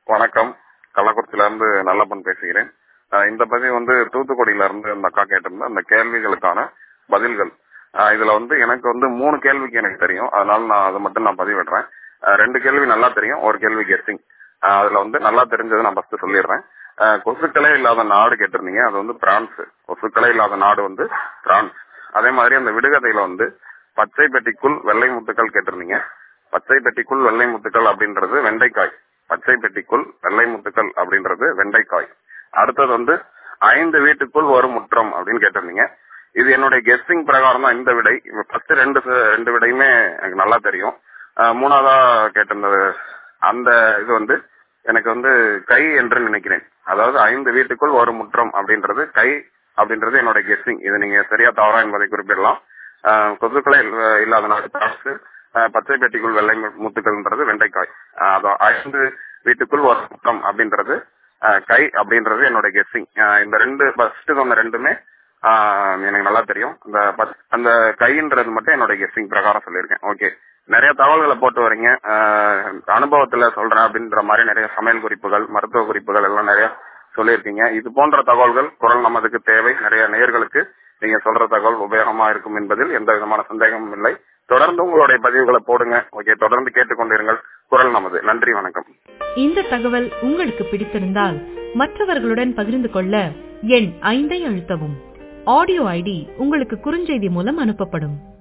வணக்கம் கள்ளக்குறிச்சியில இருந்து நல்லப்பன் பேசுகிறேன் அஹ் இந்த பதிவு வந்து தூத்துக்குடியில இருந்து அந்த அக்கா கேட்டிருந்த அந்த கேள்விகளுக்கான பதில்கள் அஹ் இதுல வந்து எனக்கு வந்து மூணு கேள்விக்கு எனக்கு தெரியும் அதனால நான் அதை மட்டும் நான் பதிவிடுறேன் அஹ் ரெண்டு கேள்வி நல்லா தெரியும் ஒரு கேள்வி கெஸ்டிங் அதுல வந்து நல்லா தெரிஞ்சது நான் ஃபர்ஸ்ட் சொல்லிடுறேன் அஹ் கொசுக்களே இல்லாத நாடு கேட்டிருந்தீங்க அது வந்து பிரான்ஸ் கொசுக்களே இல்லாத நாடு வந்து பிரான்ஸ் அதே மாதிரி அந்த விடுகதையில வந்து பச்சை பெட்டிக்குள் வெள்ளை முத்துக்கள் கேட்டிருந்தீங்க பச்சை பெட்டிக்குள் வெள்ளை முத்துக்கள் அப்படின்றது வெண்டைக்காய் பச்சை பெட்டிக்குள் வெள்ளை முத்துக்கள் அப்படின்றது வெண்டைக்காய் அடுத்தது வந்து ஐந்து வீட்டுக்குள் ஒரு முற்றம் அப்படின்னு கேட்டிருந்தீங்க இது என்னுடைய கெஸ்டிங் பிரகாரம் தான் இந்த விடை ஃபர்ஸ்ட் ரெண்டு ச- ரெண்டு விடையுமே எனக்கு நல்லா தெரியும் அஹ் மூணாவதா கேட்டிருந்தது அந்த இது வந்து எனக்கு வந்து கை என்று நினைக்கிறேன் அதாவது ஐந்து வீட்டுக்குள் ஒரு முற்றம் அப்படின்றது கை அப்படின்றது என்னோட கெஸ்டிங் இது நீங்க சரியா தவறா என்பதை குறிப்பிடலாம் அஹ் கொசுக்களே இல்ல- இல்லாத நாடு பிரான்ஸ் அஹ் பச்சை பெட்டிக்குள் வெள்ளை மு- முத்துக்கள்ன்றது வெண்டைக்காய் அஹ் அதான் ஐந்து வீட்டுக்குள் ஒரு முற்றம் அப்படின்றது அஹ் கை அப்படின்றது என்னோட கெஸ்டிங் இந்த ரெண்டு ஃபர்ஸ்ட் சொன்ன ரெண்டுமே ஆஹ் எனக்கு நல்லா தெரியும் அந்த பத்- அந்த கைன்றது மட்டும் என்னோட கெஸ்டிங் பிரகாரம் சொல்லியிருக்கேன் ஓகே நிறைய தகவல்களை போட்டு வரீங்க ஆஹ் அனுபவத்துல சொல்றேன் அப்படின்ற மாதிரி நிறைய சமையல் குறிப்புகள் மருத்துவ குறிப்புகள் எல்லாம் நிறைய சொல்லியிருக்கீங்க இது போன்ற தகவல்கள் குரல் நமதுக்கு தேவை நிறைய நேயர்களுக்கு நீங்க சொல்ற தகவல் உபயோகமா இருக்கும் என்பதில் எந்த விதமான சந்தேகமும் இல்லை தொடர்ந்து உங்களுடைய பதிவுகளை போடுங்க ஓகே தொடர்ந்து கேட்டுக்கொண்டிருங்கள் குரல் நமது நன்றி வணக்கம் இந்த தகவல் உங்களுக்கு பிடித்திருந்தால் மற்றவர்களுடன் பகிர்ந்து கொள்ள எண் ஐந்தை அழுத்தவும் ஆடியோ ஐடி உங்களுக்கு குறுஞ்செய்தி மூலம் அனுப்பப்படும்